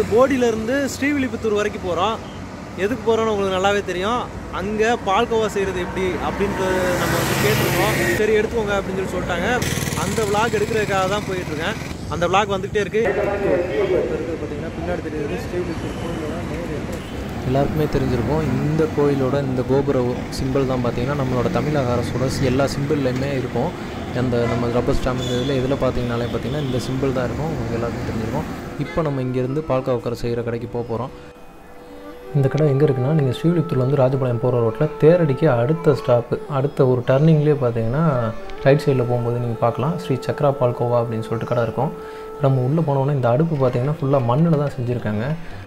போடியிலேருந்து ஸ்ரீவில்லிபுத்தூர் வரைக்கும் போகிறோம் எதுக்கு போகிறோன்னு உங்களுக்கு நல்லாவே தெரியும் அங்கே பால்கோவா செய்கிறது எப்படி அப்படின்ட்டு நம்ம வந்து கேட்டிருக்கோம் சரி எடுத்துக்கோங்க அப்படின்னு சொல்லி சொல்லிட்டாங்க அந்த விளாக் எடுக்கிறதுக்காக தான் போயிட்டுருக்கேன் அந்த விளாக் வந்துகிட்டே இருக்குது பார்த்தீங்கன்னா பின்னாடி தெரியுது ஸ்ரீவில்லிபுத்தூர் கோயிலோட எல்லாருக்குமே தெரிஞ்சிருக்கும் இந்த கோயிலோட இந்த கோபுர சிம்பிள் தான் பார்த்தீங்கன்னா நம்மளோட தமிழக அரசோட எல்லா சிம்பிள்லையுமே இருக்கும் அந்த நம்ம ரப்பர் ஸ்டாம்ப் இந்த இதில் இதில் பார்த்தீங்கனாலே பார்த்தீங்கன்னா இந்த சிம்பிள் தான் இருக்கும் உங்களுக்கு எல்லாருக்கும் தெரிஞ்சிருக்கும் இப்போ நம்ம இங்கேருந்து பால்கா உட்கார செய்கிற கடைக்கு போக போகிறோம் இந்த கடை எங்கே இருக்குன்னா நீங்கள் ஸ்ரீவில்லிபுத்தூர்லேருந்து ராஜபாளையம் போகிற ரோட்டில் தேரடிக்கு அடுத்த ஸ்டாப்பு அடுத்த ஒரு டர்னிங்லேயே பார்த்தீங்கன்னா ரைட் சைடில் போகும்போது நீங்கள் பார்க்கலாம் ஸ்ரீ சக்ரா பால்கோவா அப்படின்னு சொல்லிட்டு கடை இருக்கும் நம்ம உள்ளே போனோன்னா இந்த அடுப்பு பார்த்தீங்கன்னா ஃபுல்லாக மண்ணில் தான் செஞ்சுருக்காங்க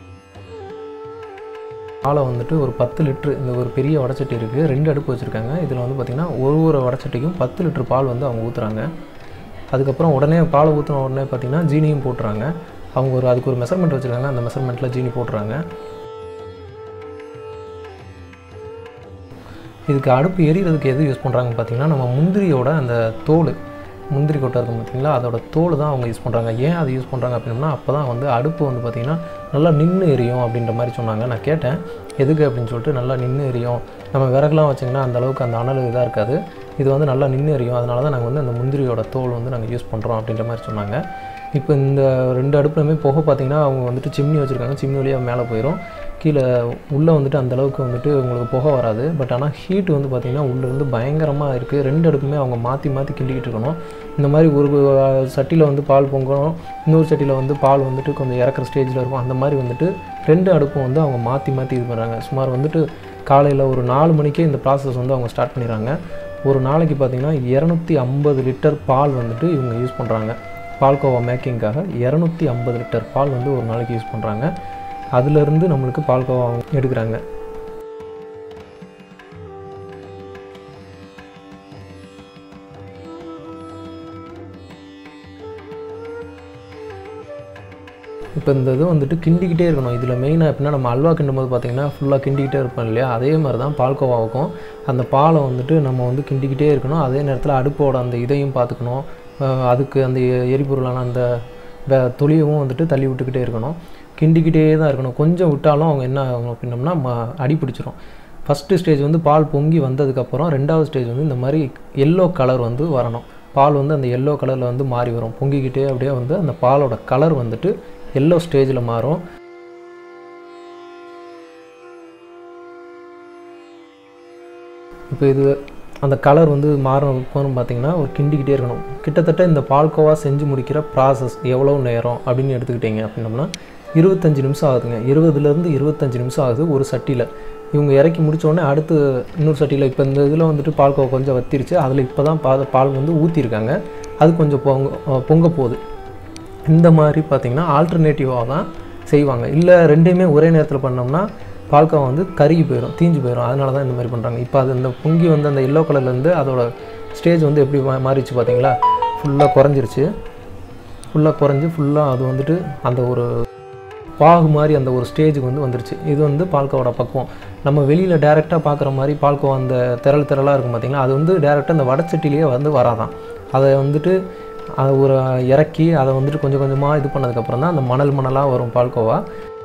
பாலை வந்துட்டு ஒரு பத்து லிட்ரு இந்த ஒரு பெரிய வடச்சட்டி இருக்குது ரெண்டு அடுப்பு வச்சுருக்காங்க இதில் வந்து பார்த்திங்கன்னா ஒரு ஒரு வடச்சட்டிக்கும் பத்து லிட்டர் பால் வந்து அவங்க ஊற்றுறாங்க அதுக்கப்புறம் உடனே பாலை ஊற்றின உடனே பார்த்திங்கன்னா ஜீனியும் போட்டுறாங்க அவங்க ஒரு அதுக்கு ஒரு மெஷர்மெண்ட் வச்சுருக்காங்க அந்த மெஷர்மெண்ட்டில் ஜீனி போட்டுறாங்க இதுக்கு அடுப்பு எரியறதுக்கு எது யூஸ் பண்ணுறாங்கன்னு பார்த்தீங்கன்னா நம்ம முந்திரியோட அந்த தோல் முந்திரி கொட்டை இருக்கும் பார்த்தீங்களா அதோட தோல் தான் அவங்க யூஸ் பண்ணுறாங்க ஏன் அதை யூஸ் பண்ணுறாங்க அப்படின்னா அப்போ தான் வந்து அடுப்பு வந்து பார்த்திங்கன்னா நல்லா நின்று எரியும் அப்படின்ற மாதிரி சொன்னாங்க நான் கேட்டேன் எதுக்கு அப்படின்னு சொல்லிட்டு நல்லா நின்று எரியும் நம்ம விறகுலாம் வச்சிங்கன்னா அந்த அளவுக்கு அந்த அனல் இதாக இருக்காது இது வந்து நல்லா நின்று எரியும் அதனால தான் நாங்கள் வந்து அந்த முந்திரியோட தோல் வந்து நாங்கள் யூஸ் பண்ணுறோம் அப்படின்ற மாதிரி சொன்னாங்க இப்போ இந்த ரெண்டு அடுப்புலையுமே புகை பார்த்தீங்கன்னா அவங்க வந்துட்டு சிம்னி வச்சுருக்காங்க சிம்னி வழியாக மேலே போயிடும் கீழே உள்ளே வந்துட்டு அந்த அளவுக்கு வந்துட்டு உங்களுக்கு புகை வராது பட் ஆனால் ஹீட் வந்து பார்த்திங்கன்னா உள்ளே இருந்து பயங்கரமாக இருக்குது ரெண்டு அடுப்புமே அவங்க மாற்றி மாற்றி கிண்டிக்கிட்டு இருக்கணும் இந்த மாதிரி ஒரு சட்டியில் வந்து பால் பொங்கணும் இன்னொரு சட்டியில் வந்து பால் வந்துட்டு கொஞ்சம் இறக்குற ஸ்டேஜில் இருக்கும் அந்த மாதிரி வந்துட்டு ரெண்டு அடுப்பும் வந்து அவங்க மாற்றி மாற்றி இது பண்ணுறாங்க சுமார் வந்துட்டு காலையில் ஒரு நாலு மணிக்கே இந்த ப்ராசஸ் வந்து அவங்க ஸ்டார்ட் பண்ணிடுறாங்க ஒரு நாளைக்கு பார்த்திங்கன்னா இரநூத்தி ஐம்பது லிட்டர் பால் வந்துட்டு இவங்க யூஸ் பண்ணுறாங்க பால்கோவா மேக்கிங்காக இரநூத்தி ஐம்பது லிட்டர் பால் வந்து ஒரு நாளைக்கு யூஸ் பண்ணுறாங்க அதுலேருந்து நம்மளுக்கு பால்கோவா எடுக்கிறாங்க இப்போ இந்த இது வந்துட்டு கிண்டிக்கிட்டே இருக்கணும் இதில் மெயினாக எப்படின்னா நம்ம அல்வா கிண்டும் போது பார்த்திங்கன்னா ஃபுல்லாக கிண்டிக்கிட்டே இருப்போம் இல்லையா அதே மாதிரி தான் பால்கோவாவுக்கும் அந்த பாலை வந்துட்டு நம்ம வந்து கிண்டிக்கிட்டே இருக்கணும் அதே நேரத்தில் அடுப்போட அந்த இதையும் பார்த்துக்கணும் அஹ் அதுக்கு அந்த எ- எரிபொருளான அந்த வே- தொலியவும் வந்துட்டு தள்ளி விட்டுக்கிட்டே இருக்கணும் கிண்டிக்கிட்டே தான் இருக்கணும் கொஞ்சம் விட்டாலும் அவங்க என்ன ஆகும் அப்படின்னம்னா ம அடி பிடிச்சிரும் ஃபஸ்ட்டு ஸ்டேஜ் வந்து பால் பொங்கி வந்ததுக்கப்புறம் ரெண்டாவது ஸ்டேஜ் வந்து இந்த மாதிரி எல்லோ கலர் வந்து வரணும் பால் வந்து அந்த எல்லோ கலரில் வந்து மாறி வரும் பொங்கிக்கிட்டே அப்படியே வந்து அந்த பாலோட கலர் வந்துட்டு எல்லோ ஸ்டேஜில் மாறும் இப்போ இது அந்த கலர் வந்து மாறணும் பார்த்தீங்கன்னா ஒரு கிண்டிக்கிட்டே இருக்கணும் கிட்டத்தட்ட இந்த பால்கோவா செஞ்சு முடிக்கிற ப்ராசஸ் எவ்வளோ நேரம் அப்படின்னு எடுத்துக்கிட்டீங்க அப்படின்னம்னா இருபத்தஞ்சி நிமிஷம் ஆகுதுங்க இருபதுலேருந்து இருபத்தஞ்சி நிமிஷம் ஆகுது ஒரு சட்டியில் இவங்க இறக்கி முடிச்ச உடனே அடுத்து இன்னொரு சட்டியில் இப்போ இந்த இதில் வந்துட்டு பால்கோவா கொஞ்சம் வத்திருச்சு அதில் இப்போ தான் பா பால் வந்து ஊற்றிருக்காங்க அது கொஞ்சம் பொங்க பொங்க போகுது இந்த மாதிரி பார்த்தீங்கன்னா ஆல்டர்னேட்டிவாக தான் செய்வாங்க இல்லை ரெண்டையுமே ஒரே நேரத்தில் பண்ணோம்னா பால்கோவா வந்து கருகி போயிடும் தீஞ்சு போயிடும் அதனால தான் இந்த மாதிரி பண்ணுறாங்க இப்போ அது இந்த பொங்கி வந்து அந்த எல்லோ கலர்லேருந்து அதோட ஸ்டேஜ் வந்து எப்படி மா- மாறிச்சு பார்த்தீங்களா ஃபுல்லாக குறைஞ்சிருச்சு ஃபுல்லாக குறைஞ்சி ஃபுல்லாக அது வந்துட்டு அந்த ஒரு பாகு மாதிரி அந்த ஒரு ஸ்டேஜுக்கு வந்து வந்துருச்சு இது வந்து பால்கோவோட பக்குவம் நம்ம வெளியில் டேரெக்டாக பார்க்குற மாதிரி பால்கோவா அந்த திரள் திரளாக இருக்கும் பார்த்தீங்களா அது வந்து டேரெக்டாக அந்த வடச்சட்டிலேயே வந்து வராதான் அதை வந்துட்டு அதை ஒரு இறக்கி அதை வந்துட்டு கொஞ்சம் கொஞ்சமாக இது பண்ணதுக்கப்புறம் தான் அந்த மணல் மணலாக வரும் பால்கோவா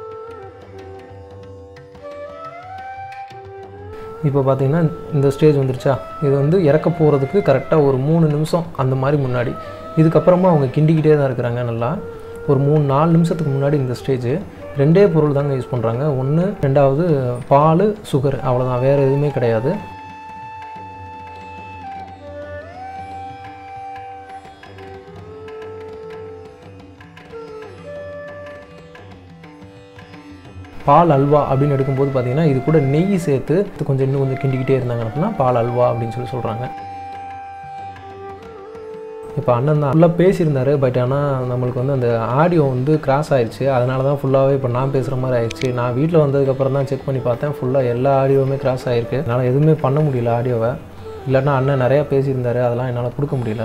இப்போ பார்த்தீங்கன்னா இந்த ஸ்டேஜ் வந்துருச்சா இது வந்து இறக்க போகிறதுக்கு கரெக்டாக ஒரு மூணு நிமிஷம் அந்த மாதிரி முன்னாடி இதுக்கப்புறமா அவங்க கிண்டிக்கிட்டே தான் இருக்கிறாங்க நல்லா ஒரு மூணு நாலு நிமிஷத்துக்கு முன்னாடி இந்த ஸ்டேஜ் ரெண்டே பொருள் தாங்க யூஸ் பண்ணுறாங்க ஒன்று ரெண்டாவது பால் சுகர் அவ்வளோதான் வேறு எதுவுமே கிடையாது பால் அல்வா அப்படின்னு எடுக்கும்போது பார்த்தீங்கன்னா இது கூட நெய் சேர்த்து இது கொஞ்சம் இன்னும் கொஞ்சம் கிண்டிக்கிட்டே இருந்தாங்க அப்படின்னா பால் அல்வா அப்படின்னு சொல்லி சொல்கிறாங்க இப்போ அண்ணன் தான் ஃபுல்லாக பேசியிருந்தாரு பட் ஆனால் நம்மளுக்கு வந்து அந்த ஆடியோ வந்து கிராஸ் ஆயிடுச்சு அதனால தான் ஃபுல்லாகவே இப்போ நான் பேசுகிற மாதிரி ஆயிடுச்சு நான் வீட்டில் வந்ததுக்கப்புறம் தான் செக் பண்ணி பார்த்தேன் ஃபுல்லாக எல்லா ஆடியோவுமே கிராஸ் ஆகிருக்கு அதனால் எதுவுமே பண்ண முடியல ஆடியோவை இல்லைன்னா அண்ணன் நிறையா பேசியிருந்தாரு அதெல்லாம் என்னால் கொடுக்க முடியல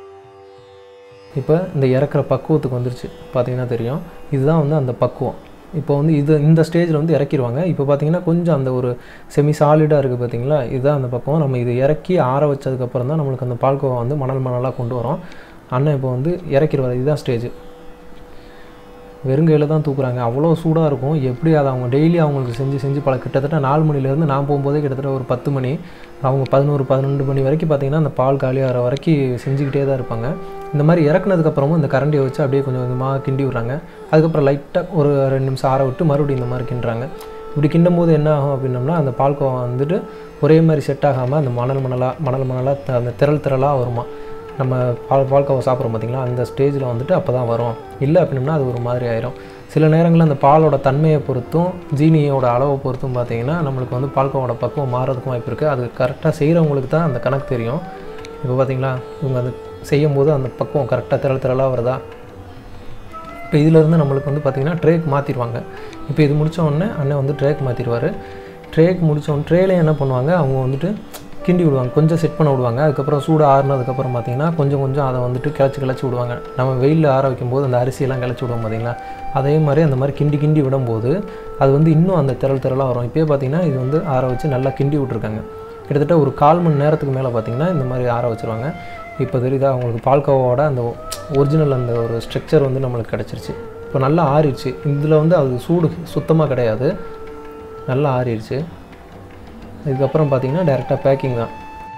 இப்போ இந்த இறக்குற பக்குவத்துக்கு வந்துருச்சு பார்த்தீங்கன்னா தெரியும் இதுதான் வந்து அந்த பக்குவம் இப்போ வந்து இது இந்த ஸ்டேஜில் வந்து இறக்கிடுவாங்க இப்போ பார்த்தீங்கன்னா கொஞ்சம் அந்த ஒரு செமி சாலிடாக இருக்குது பார்த்தீங்களா இதுதான் அந்த பக்கம் நம்ம இது இறக்கி ஆற வச்சதுக்கப்புறம் தான் நம்மளுக்கு அந்த பால்கோவா வந்து மணல் மணலாக கொண்டு வரோம் அண்ணன் இப்போ வந்து இறக்கிடுவார் இதுதான் ஸ்டேஜ் வெறுங்கையில் தான் தூக்குறாங்க அவ்வளோ சூடாக இருக்கும் எப்படி அதை அவங்க டெய்லி அவங்களுக்கு செஞ்சு செஞ்சு பல கிட்டத்தட்ட நாலு மணிலேருந்து நான் போகும்போதே கிட்டத்தட்ட ஒரு பத்து மணி அவங்க பதினோரு பதினொன்று மணி வரைக்கும் பார்த்திங்கன்னா அந்த பால் காலியாகிற வரைக்கும் செஞ்சுக்கிட்டே தான் இருப்பாங்க இந்த மாதிரி இறக்குனதுக்கப்புறமும் இந்த கரண்டியை வச்சு அப்படியே கொஞ்சம் கொஞ்சமாக கிண்டி விட்றாங்க அதுக்கப்புறம் லைட்டாக ஒரு ரெண்டு நிமிஷம் ஆற விட்டு மறுபடியும் இந்த மாதிரி கிண்டுறாங்க இப்படி கிண்டும் போது என்ன ஆகும் அப்படின்னம்னா அந்த பால்கோவா வந்துட்டு ஒரே மாதிரி செட் ஆகாமல் அந்த மணல் மணலாக மணல் மணலாக அந்த திரள் திரளாக வருமா நம்ம பால் பால்கோவா சாப்பிட்றோம் பார்த்திங்களா அந்த ஸ்டேஜில் வந்துட்டு அப்போ தான் வரும் இல்லை அப்படின்னா அது ஒரு மாதிரி ஆயிரும் சில நேரங்களில் அந்த பாலோட தன்மையை பொறுத்தும் ஜீனியோட அளவை பொறுத்தும் பார்த்தீங்கன்னா நம்மளுக்கு வந்து பால்கோவோட பக்குவம் மாறதுக்கும் வாய்ப்பு இருக்குது அது கரெக்டாக செய்கிறவங்களுக்கு தான் அந்த கணக்கு தெரியும் இப்போ பார்த்தீங்களா இவங்க அது செய்யும் போது அந்த பக்குவம் கரெக்டாக திரள் திரளாக வருதா இப்போ இதிலேருந்து நம்மளுக்கு வந்து பார்த்திங்கன்னா ட்ரேக் மாற்றிடுவாங்க இப்போ இது முடிச்ச உடனே அண்ணன் வந்து ட்ரேக் மாற்றிடுவார் ட்ரேக் முடிச்ச உடனே ட்ரேலையும் என்ன பண்ணுவாங்க அவங்க வந்துட்டு கிண்டி விடுவாங்க கொஞ்சம் செட் பண்ண விடுவாங்க அதுக்கப்புறம் சூடு ஆறுனதுக்கப்புறம் பார்த்தீங்கன்னா கொஞ்சம் கொஞ்சம் அதை வந்துட்டு கிளச்சி கிளச்சி விடுவாங்க நம்ம வெயிலில் ஆற வைக்கும்போது அந்த அரிசியெல்லாம் கிளச்சி விடுவோம் பார்த்தீங்களா அதே மாதிரி அந்த மாதிரி கிண்டி கிண்டி விடும்போது அது வந்து இன்னும் அந்த திரள் திரளாக வரும் இப்போயே பார்த்தீங்கன்னா இது வந்து ஆற வச்சு நல்லா கிண்டி விட்ருக்காங்க கிட்டத்தட்ட ஒரு கால் மணி நேரத்துக்கு மேலே பார்த்தீங்கன்னா இந்த மாதிரி ஆற வச்சுருவாங்க இப்போ தெரியுதா அவங்களுக்கு பால்கோவாவோட அந்த ஒரிஜினல் அந்த ஒரு ஸ்ட்ரக்சர் வந்து நம்மளுக்கு கிடச்சிருச்சு இப்போ நல்லா ஆறிடுச்சு இதில் வந்து அது சூடு சுத்தமாக கிடையாது நல்லா ஆறிடுச்சு இதுக்கப்புறம் பார்த்தீங்கன்னா டேரெக்டாக பேக்கிங் தான்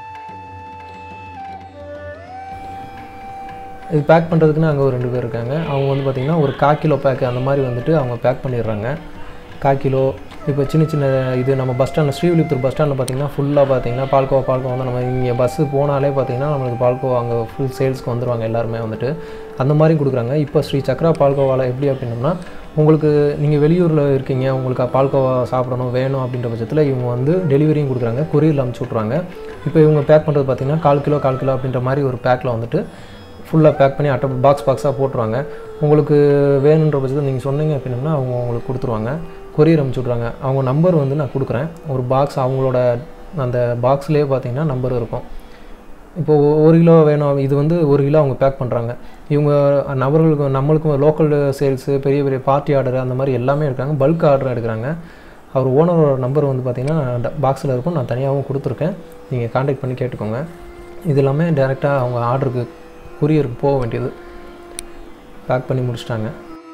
இது பேக் பண்ணுறதுக்குன்னு அங்கே ஒரு ரெண்டு பேர் இருக்காங்க அவங்க வந்து பார்த்திங்கன்னா ஒரு கா கிலோ பேக் அந்த மாதிரி வந்துட்டு அவங்க பேக் பண்ணிடுறாங்க கா கிலோ இப்போ சின்ன சின்ன இது நம்ம பஸ் ஸ்டாண்டில் ஸ்ரீவில்லிபுத்தூர் பஸ் ஸ்டாண்டில் பார்த்தீங்கன்னா ஃபுல்லாக பார்த்தீங்கன்னா பால்கோவா பால்கோவா வந்து நம்ம இங்கே பஸ்ஸு போனாலே பார்த்தீங்கன்னா நம்மளுக்கு பால்கோவா அங்கே ஃபுல் சேல்ஸ்க்கு வந்துடுவாங்க எல்லாருமே வந்துட்டு அந்த மாதிரி கொடுக்குறாங்க இப்போ ஸ்ரீ சக்ரா பால்கோவாவில் எப்படி அப்படின்னோம்னா உங்களுக்கு நீங்கள் வெளியூரில் இருக்கீங்க உங்களுக்கு பால்கோவா சாப்பிடணும் வேணும் அப்படின்ற பட்சத்தில் இவங்க வந்து டெலிவரியும் கொடுக்குறாங்க கொரியரில் அமுச்சு விட்ருவாங்க இப்போ இவங்க பேக் பண்ணுறது பார்த்தீங்கன்னா கால் கிலோ கால் கிலோ அப்படின்ற மாதிரி ஒரு பேக்கில் வந்துட்டு ஃபுல்லாக பேக் பண்ணி அட்டை பாக்ஸ் பாக்ஸாக போட்டுருவாங்க உங்களுக்கு வேணுன்ற பட்சத்தில் நீங்கள் சொன்னீங்க அப்படின்னா அவங்க உங்களுக்கு கொடுத்துருவாங்க கொரியர் அமுச்சு விட்றாங்க அவங்க நம்பர் வந்து நான் கொடுக்குறேன் ஒரு பாக்ஸ் அவங்களோட அந்த பாக்ஸ்லேயே பார்த்தீங்கன்னா நம்பர் இருக்கும் இப்போ ஒ- ஒரு கிலோ வேணும் இது வந்து ஒரு கிலோ அவங்க பேக் பண்ணுறாங்க இவங்க நபர்களுக்கு நம்மளுக்கும் லோக்கல் சேல்ஸு பெரிய பெரிய பார்ட்டி ஆர்டர் அந்த மாதிரி எல்லாமே இருக்காங்க பல்க் ஆர்டர் எடுக்கிறாங்க அவர் ஓனரோட நம்பர் வந்து பார்த்தீங்கன்னா பாக்ஸில் இருக்கும் நான் தனியாகவும் கொடுத்துருக்கேன் நீங்கள் காண்டாக்ட் பண்ணி கேட்டுக்கோங்க இது எல்லாமே டேரெக்டாக அவங்க ஆர்டருக்கு குரியருக்கு போக வேண்டியது பேக் பண்ணி முடிச்சிட்டாங்க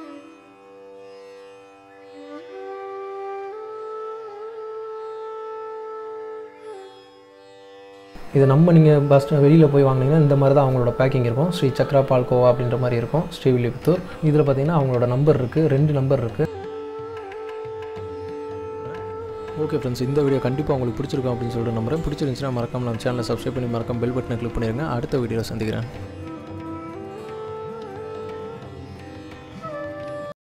இது நம்ம நீங்கள் பஸ் வெளியில் போய் வாங்குனீங்கன்னா இந்த மாதிரி தான் அவங்களோட பேக்கிங் இருக்கும் ஸ்ரீ சக்ரா பால்கோவா அப்படின்ற மாதிரி இருக்கும் ஸ்ரீவில்லிபுத்தூர் இதில் பார்த்தீங்கன்னா அவங்களோட நம்பர் இருக்குது ரெண்டு நம்பர் இருக்குது ஓகே ஃப்ரெண்ட்ஸ் இந்த வீடியோ கண்டிப்பாக உங்களுக்கு பிடிச்சிருக்கும் அப்படின்னு சொல்லிட்டு நம்புறேன் பிடிச்சிருந்துச்சுன்னா மறக்காம நம்ம சேனலை சப்ஸ்கிரைப் பண்ணி மறக்காம பெல் பட்டனை கிளிக் பண்ணிடுங்க அடுத்த வீடியோவில் சந்திக்கிறேன்